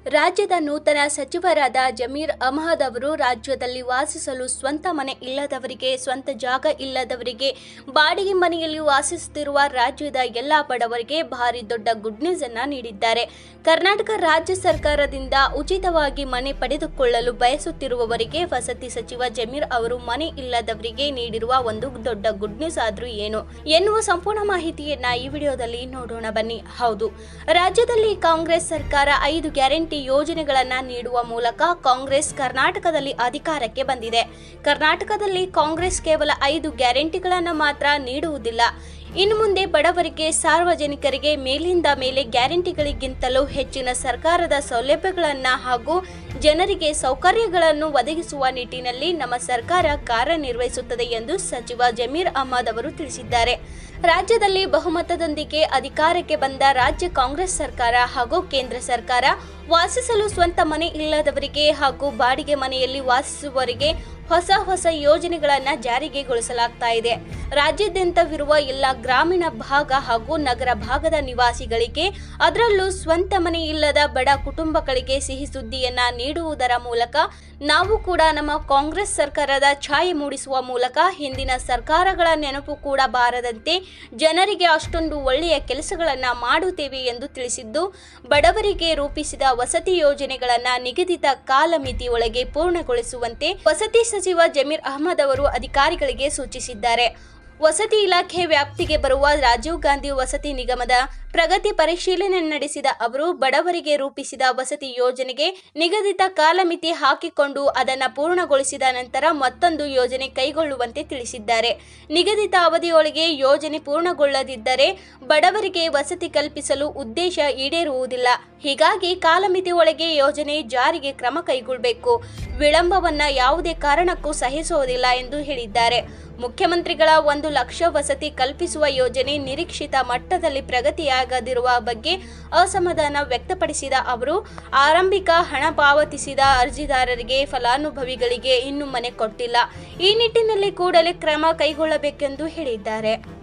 ರಾಜ್ಯದ ನೂತನ ಸಚಿವರಾದ ಜಮೀರ್ ಅಹಮದ್ ಅವರು ರಾಜ್ಯದಲ್ಲಿ ವಾಸಿಸಲು ಸ್ವಂತ ಮನೆ ಇಲ್ಲದವರಿಗೆ ಸ್ವಂತ ಜಾಗ ಇಲ್ಲದವರಿಗೆ ಬಾಡಿಗೆ ಮನೆಯಲ್ಲಿ ವಾಸಿಸುತ್ತಿರುವ ರಾಜ್ಯದ ಎಲ್ಲ ಬಡವರಿಗೆ ಭಾರಿ ದೊಡ್ಡ ಗುಡ್ ನ್ಯೂಸ್ ಅನ್ನ ನೀಡಿದ್ದಾರೆ ಕರ್ನಾಟಕ ರಾಜ್ಯ ಸರ್ಕಾರದಿಂದ ಉಚಿತವಾಗಿ ಮನೆ ಪಡೆದುಕೊಳ್ಳಲು ಬಯಸುತ್ತಿರುವವರಿಗೆ ವಸತಿ ಸಚಿವ ಜಮೀರ್ ಅವರು ಮನೆ ಇಲ್ಲದವರಿಗೆ ನೀಡಿರುವ ಒಂದು ದೊಡ್ಡ ಗುಡ್ ನ್ಯೂಸ್ ಆದ್ರೂ ಏನು ಎನ್ನುವ ಸಂಪೂರ್ಣ ಮಾಹಿತಿಯನ್ನ ಈ ವಿಡಿಯೋದಲ್ಲಿ ನೋಡೋಣ ಬನ್ನಿ ಹೌದು ರಾಜ್ಯದಲ್ಲಿ ಕಾಂಗ್ರೆಸ್ ಸರ್ಕಾರ ಐದು ಗ್ಯಾರಂಟಿ ಯೋಜನೆಗಳನ್ನ ನೀಡುವ ಮೂಲಕ ಕಾಂಗ್ರೆಸ್ ಕರ್ನಾಟಕದಲ್ಲಿ ಅಧಿಕಾರಕ್ಕೆ ಬಂದಿದೆ ಕರ್ನಾಟಕದಲ್ಲಿ ಕಾಂಗ್ರೆಸ್ ಕೇವಲ ಐದು ಗ್ಯಾರಂಟಿಗಳನ್ನ ಮಾತ್ರ ನೀಡುವುದಿಲ್ಲ ಇನ್ನು ಮುಂದೆ ಬಡವರಿಗೆ ಸಾರ್ವಜನಿಕರಿಗೆ ಮೇಲಿಂದ ಮೇಲೆ ಗ್ಯಾರಂಟಿಗಳಿಗಿಂತಲೂ ಹೆಚ್ಚಿನ ಸರ್ಕಾರದ ಸೌಲಭ್ಯಗಳನ್ನ ಹಾಗೂ ಜನರಿಗೆ ಸೌಕರ್ಯಗಳನ್ನು ಒದಗಿಸುವ ನಿಟ್ಟಿನಲ್ಲಿ ನಮ್ಮ ಸರ್ಕಾರ ಕಾರ್ಯನಿರ್ವಹಿಸುತ್ತದೆ ಎಂದು ಸಚಿವ ಜಮೀರ್ ಅಹಮದ್ ಅವರು ತಿಳಿಸಿದ್ದಾರೆ ರಾಜ್ಯದಲ್ಲಿ ಬಹುಮತದೊಂದಿಗೆ ಅಧಿಕಾರಕ್ಕೆ ಬಂದ ರಾಜ್ಯ ಕಾಂಗ್ರೆಸ್ ಸರ್ಕಾರ ಹಾಗೂ ಕೇಂದ್ರ ಸರ್ಕಾರ ವಾಸಿಸಲು ಸ್ವಂತ ಮನೆ ಇಲ್ಲದವರಿಗೆ ಹಾಗೂ ಬಾಡಿಗೆ ಮನೆಯಲ್ಲಿ ವಾಸಿಸುವವರಿಗೆ ಹೊಸ ಹೊಸ ಯೋಜನೆಗಳನ್ನು ಜಾರಿಗೆಗೊಳಿಸಲಾಗ್ತಾ ಇದೆ ರಾಜ್ಯಾದ್ಯಂತವಿರುವ ಎಲ್ಲ ಗ್ರಾಮೀಣ ಭಾಗ ಹಾಗೂ ನಗರ ಭಾಗದ ನಿವಾಸಿಗಳಿಗೆ ಅದರಲ್ಲೂ ಸ್ವಂತ ಮನೆ ಇಲ್ಲದ ಬಡ ಕುಟುಂಬಗಳಿಗೆ ಸಿಹಿ ಸುದ್ದಿಯನ್ನ ನೀಡುವುದರ ಮೂಲಕ ನಾವು ಕೂಡ ನಮ್ಮ ಕಾಂಗ್ರೆಸ್ ಸರ್ಕಾರದ ಛಾಯೆ ಮೂಡಿಸುವ ಮೂಲಕ ಹಿಂದಿನ ಸರ್ಕಾರಗಳ ನೆನಪು ಕೂಡ ಬಾರದಂತೆ ಜನರಿಗೆ ಅಷ್ಟೊಂದು ಒಳ್ಳೆಯ ಕೆಲಸಗಳನ್ನ ಮಾಡುತ್ತೇವೆ ಎಂದು ತಿಳಿಸಿದ್ದು ಬಡವರಿಗೆ ರೂಪಿಸಿದ ವಸತಿ ಯೋಜನೆಗಳನ್ನ ನಿಗದಿತ ಕಾಲಮಿತಿಯೊಳಗೆ ಪೂರ್ಣಗೊಳಿಸುವಂತೆ ವಸತಿ ಸಚಿವ ಜಮೀರ್ ಅಹಮದ್ ಅವರು ಅಧಿಕಾರಿಗಳಿಗೆ ಸೂಚಿಸಿದ್ದಾರೆ ವಸತಿ ಇಲಾಖೆ ವ್ಯಾಪ್ತಿಗೆ ಬರುವ ರಾಜೀವ್ ಗಾಂಧಿ ವಸತಿ ನಿಗಮದ ಪ್ರಗತಿ ಪರಿಶೀಲನೆ ನಡೆಸಿದ ಅವರು ಬಡವರಿಗೆ ರೂಪಿಸಿದ ವಸತಿ ಯೋಜನೆಗೆ ನಿಗದಿತ ಕಾಲಮಿತಿ ಹಾಕಿಕೊಂಡು ಅದನ್ನು ಪೂರ್ಣಗೊಳಿಸಿದ ನಂತರ ಮತ್ತೊಂದು ಯೋಜನೆ ಕೈಗೊಳ್ಳುವಂತೆ ತಿಳಿಸಿದ್ದಾರೆ ನಿಗದಿತ ಅವಧಿಯೊಳಗೆ ಯೋಜನೆ ಪೂರ್ಣಗೊಳ್ಳದಿದ್ದರೆ ಬಡವರಿಗೆ ವಸತಿ ಕಲ್ಪಿಸಲು ಉದ್ದೇಶ ಈಡೇರುವುದಿಲ್ಲ ಹೀಗಾಗಿ ಕಾಲಮಿತಿ ಒಳಗೆ ಯೋಜನೆ ಜಾರಿಗೆ ಕ್ರಮ ಕೈಗೊಳ್ಳಬೇಕು ವಿಳಂಬವನ್ನ ಯಾವುದೇ ಕಾರಣಕ್ಕೂ ಸಹಿಸುವುದಿಲ್ಲ ಎಂದು ಹೇಳಿದ್ದಾರೆ ಮುಖ್ಯಮಂತ್ರಿಗಳ ಒಂದು ಲಕ್ಷ ವಸತಿ ಕಲ್ಪಿಸುವ ಯೋಜನೆ ನಿರೀಕ್ಷಿತ ಮಟ್ಟದಲ್ಲಿ ಪ್ರಗತಿಯಾಗದಿರುವ ಬಗ್ಗೆ ಅಸಮಾಧಾನ ವ್ಯಕ್ತಪಡಿಸಿದ ಅವರು ಆರಂಭಿಕ ಹಣ ಪಾವತಿಸಿದ ಅರ್ಜಿದಾರರಿಗೆ ಫಲಾನುಭವಿಗಳಿಗೆ ಇನ್ನೂ ಮನೆ ಕೊಟ್ಟಿಲ್ಲ ಈ ನಿಟ್ಟಿನಲ್ಲಿ ಕೂಡಲೇ ಕ್ರಮ ಕೈಗೊಳ್ಳಬೇಕೆಂದು ಹೇಳಿದ್ದಾರೆ